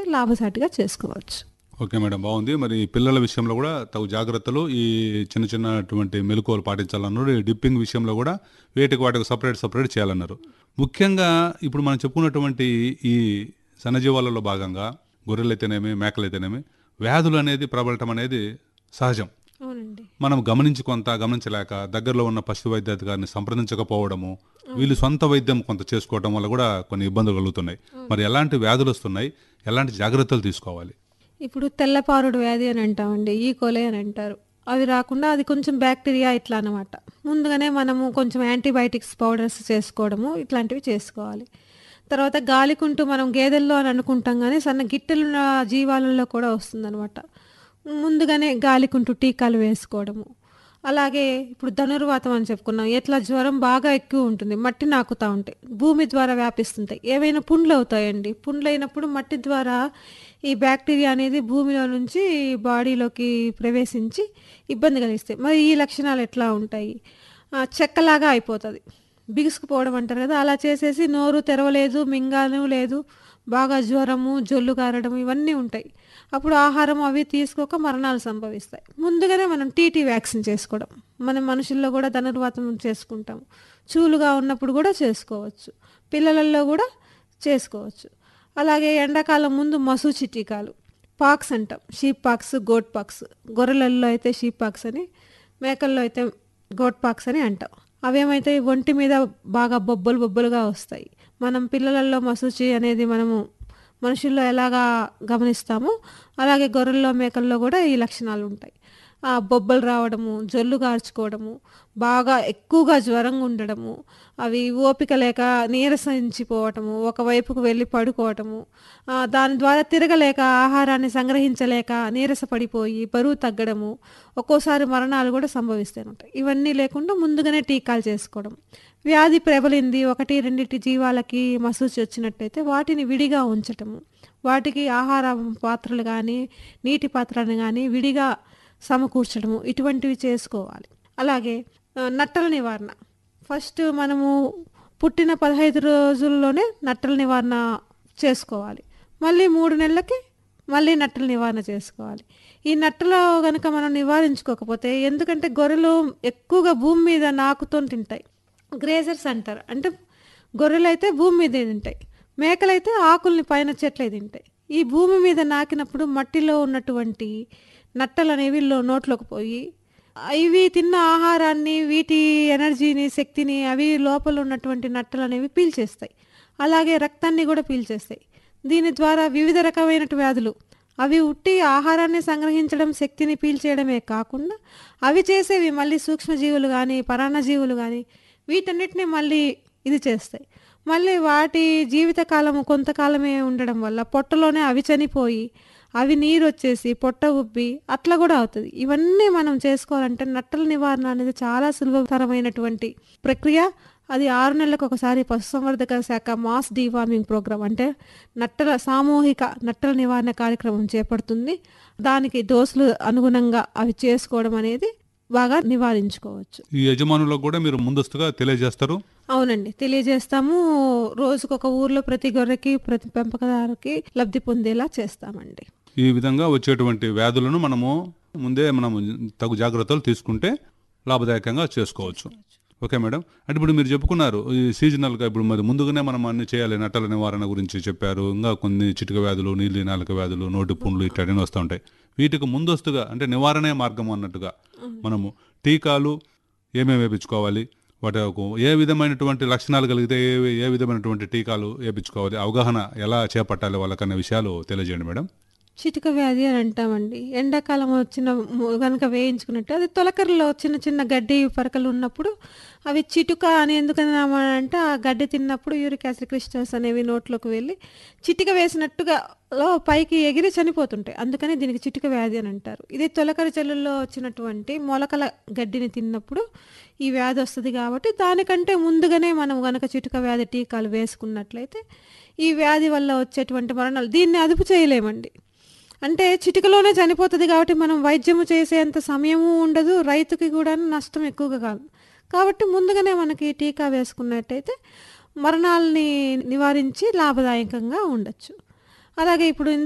లాభసాటిగా చేసుకోవచ్చు okay madam బాగుంది మరి పిల్లల విషయంలో కూడా తగు జాగ్రత్తలు ఈ చిన్న చిన్నటువంటి మెలకువలు పాటించాలన్నారు ఈ డిప్పింగ్ విషయంలో కూడా వేటికి వాటికి సపరేట్ సపరేట్ చేయాలన్నారు ముఖ్యంగా ఇప్పుడు మనం చెప్పుకున్నటువంటి ఈ సన్నజీవాలలో భాగంగా గొర్రెలైతేనేమి మేకలైతేనేమి వ్యాధులు అనేది ప్రబలటం అనేది సహజం అవునండి మనం గమనించి కొంత గమనించలేక దగ్గరలో ఉన్న పశు వైద్యాధికారిని సంప్రదించకపోవడము వీళ్ళు సొంత వైద్యం కొంత చేసుకోవడం వల్ల కూడా కొన్ని ఇబ్బందులు కలుగుతున్నాయి మరి ఎలాంటి వ్యాధులు వస్తున్నాయి ఎలాంటి జాగ్రత్తలు తీసుకోవాలి ఇప్పుడు తెల్లపారుడు వ్యాధి అని అంటామండి ఈ కోలే అని అంటారు అవి రాకుండా అది కొంచెం బ్యాక్టీరియా ఇట్లా అనమాట ముందుగానే మనము కొంచెం యాంటీబయాటిక్స్ పౌడర్స్ చేసుకోవడము ఇట్లాంటివి చేసుకోవాలి తర్వాత గాలికుంటూ మనం గేదెల్లో అని అనుకుంటాం కానీ సన్న గిట్టెలున్న జీవాలలో కూడా వస్తుందన్నమాట ముందుగానే గాలికుంటూ టీకాలు వేసుకోవడము అలాగే ఇప్పుడు ధనుర్వాతం అని చెప్పుకున్నాం ఎట్లా జ్వరం బాగా ఎక్కువ ఉంటుంది మట్టి నాకుతూ ఉంటాయి భూమి ద్వారా వ్యాపిస్తుంటాయి ఏవైనా పుండ్లు అవుతాయండి పుండ్లు అయినప్పుడు మట్టి ద్వారా ఈ బ్యాక్టీరియా అనేది భూమిలో నుంచి బాడీలోకి ప్రవేశించి ఇబ్బంది కలిగిస్తాయి మరి ఈ లక్షణాలు ఎట్లా ఉంటాయి ఆ, చెక్కలాగా అయిపోతుంది బిగుసుకుపోవడం అంటారు కదా అలా చేసేసి నోరు తెరవలేదు మింగాను లేదు బాగా జ్వరము జొల్లు కారడం ఇవన్నీ ఉంటాయి అప్పుడు ఆహారం అవి తీసుకోక మరణాలు సంభవిస్తాయి ముందుగానే మనం టీటీ వ్యాక్సిన్ చేసుకోవడం మన మనుషుల్లో కూడా ధనుర్వాతం చేసుకుంటాం చూలుగా ఉన్నప్పుడు కూడా చేసుకోవచ్చు పిల్లలలో కూడా చేసుకోవచ్చు అలాగే ఎండాకాలం ముందు మసూచి టీకాలు పాక్స్ అంటాం షీప్ పాక్స్ గోట్ పాక్స్ గొర్రెలలో అయితే షీప్ పాక్స్ అని మేకల్లో అయితే గోట్ పాక్స్ అని అంటాం అవేమైతే ఒంటి మీద బాగా బొబ్బలు బొబ్బలుగా వస్తాయి మనం పిల్లలలో మసూచి అనేది మనము మనుషుల్లో ఎలాగా గమనిస్తామో అలాగే గొర్రెల్లో మేకల్లో కూడా ఈ లక్షణాలు ఉంటాయి ఆ బొబ్బలు రావడము జొల్లు గార్చుకోవడము బాగా ఎక్కువగా జ్వరంగా ఉండడము అవి ఓపిక లేక నీరసించిపోవటము ఒకవైపుకు వెళ్ళి పడుకోవటము ఆ, దాని ద్వారా తిరగలేక ఆహారాన్ని సంగ్రహించలేక నీరసపడిపోయి బరువు తగ్గడము ఒక్కోసారి మరణాలు కూడా సంభవిస్తూ ఉంటాయి ఇవన్నీ లేకుండా ముందుగానే టీకాలు చేసుకోవడం వ్యాధి ప్రబలింది ఒకటి రెండింటి జీవాలకి మసూచి వచ్చినట్టయితే వాటిని విడిగా ఉంచటము వాటికి ఆహార పాత్రలు కానీ నీటి పాత్రలు కానీ విడిగా సమకూర్చడము ఇటువంటివి చేసుకోవాలి అలాగే ఆ, నట్టల నివారణ ఫస్ట్ మనము పుట్టిన పదహైదు రోజుల్లోనే నట్టల నివారణ చేసుకోవాలి మళ్ళీ మూడు నెలలకి మళ్ళీ నట్టల నివారణ చేసుకోవాలి ఈ నట్టలో కనుక మనం నివారించుకోకపోతే ఎందుకంటే గొర్రెలు ఎక్కువగా భూమి మీద నాకుతో తింటాయి గ్రేజర్స్ అంటారు అంటే గొర్రెలు అయితే భూమి మీద తింటాయి మేకలైతే ఆకుల్ని పైన చెట్లే తింటాయి ఈ భూమి మీద నాకినప్పుడు మట్టిలో ఉన్నటువంటి నట్టలు అనేవి లో- నోట్లోకి పోయి ఇవి తిన్న ఆహారాన్ని వీటి ఎనర్జీని శక్తిని అవి లోపల ఉన్నటువంటి నట్టలు అనేవి పీల్చేస్తాయి అలాగే రక్తాన్ని కూడా పీల్చేస్తాయి దీని ద్వారా వివిధ రకమైన వ్యాధులు అవి ఉట్టి ఆహారాన్ని సంగ్రహించడం శక్తిని పీల్చేయడమే కాకుండా అవి చేసేవి మళ్ళీ సూక్ష్మజీవులు కానీ పరాన్నజీవులు కానీ వీటన్నిటిని మళ్ళీ ఇది చేస్తాయి మళ్ళీ వాటి జీవితకాలము కొంతకాలమే ఉండడం వల్ల పొట్టలోనే అవి చనిపోయి అవి నీరు వచ్చేసి పొట్ట ఉబ్బి అట్లా కూడా అవుతుంది ఇవన్నీ మనం చేసుకోవాలంటే నట్టల నివారణ అనేది చాలా సులభతరమైనటువంటి ప్రక్రియ అది ఆరు నెలలకు ఒకసారి పశుసంవర్ధక శాఖ మాస్ డీవార్మింగ్ ప్రోగ్రామ్ అంటే నట్టల సామూహిక నట్టల నివారణ కార్యక్రమం చేపడుతుంది దానికి డోసులు అనుగుణంగా అవి చేసుకోవడం అనేది బాగా నివారించుకోవచ్చు ఈ యజమానులకు కూడా మీరు ముందస్తుగా తెలియజేస్తారు అవునండి తెలియజేస్తాము రోజుకొక ఒక ఊర్లో ప్రతి గొర్రెకి ప్రతి పెంపకదారుకి లబ్ధి పొందేలా చేస్తామండి ఈ విధంగా వచ్చేటువంటి వ్యాధులను మనము ముందే మనము తగు జాగ్రత్తలు తీసుకుంటే లాభదాయకంగా చేసుకోవచ్చు ఓకే మేడం అంటే ఇప్పుడు మీరు చెప్పుకున్నారు ఈ సీజనల్గా ఇప్పుడు మరి ముందుగానే మనం అన్ని చేయాలి నట్టల నివారణ గురించి చెప్పారు ఇంకా కొన్ని చిటిక వ్యాధులు నీలి నాలుక వ్యాధులు నోటి పుండ్లు ఇట్లాంటివి వస్తూ ఉంటాయి వీటికి ముందస్తుగా అంటే నివారణే మార్గం అన్నట్టుగా మనము టీకాలు ఏమేమి వేయించుకోవాలి వాటి ఏ విధమైనటువంటి లక్షణాలు కలిగితే ఏ ఏ విధమైనటువంటి టీకాలు వేయించుకోవాలి అవగాహన ఎలా చేపట్టాలి వాళ్ళకన్న విషయాలు తెలియజేయండి మేడం చిటిక వ్యాధి అని అంటామండి ఎండాకాలం వచ్చిన కనుక వేయించుకున్నట్టు అది తొలకరలో చిన్న చిన్న గడ్డి పరకలు ఉన్నప్పుడు అవి చిటుక అని ఎందుకన్నామంటే ఆ గడ్డి తిన్నప్పుడు యూరిక్ యాసిడ్ క్రిస్టల్స్ అనేవి నోట్లోకి వెళ్ళి చిటిక వేసినట్టుగా లో పైకి ఎగిరి చనిపోతుంటాయి అందుకని దీనికి చిటిక వ్యాధి అని అంటారు ఇది తొలకర చెల్లుల్లో వచ్చినటువంటి మొలకల గడ్డిని తిన్నప్పుడు ఈ వ్యాధి వస్తుంది కాబట్టి దానికంటే ముందుగానే మనం గనక చిటుక వ్యాధి టీకాలు వేసుకున్నట్లయితే ఈ వ్యాధి వల్ల వచ్చేటువంటి మరణాలు దీన్ని అదుపు చేయలేమండి అంటే చిటికలోనే చనిపోతుంది కాబట్టి మనం వైద్యము చేసేంత సమయము ఉండదు రైతుకి కూడా నష్టం ఎక్కువగా కాదు కాబట్టి ముందుగానే మనకి టీకా వేసుకున్నట్టయితే మరణాలని నివారించి లాభదాయకంగా ఉండొచ్చు అలాగే ఇప్పుడు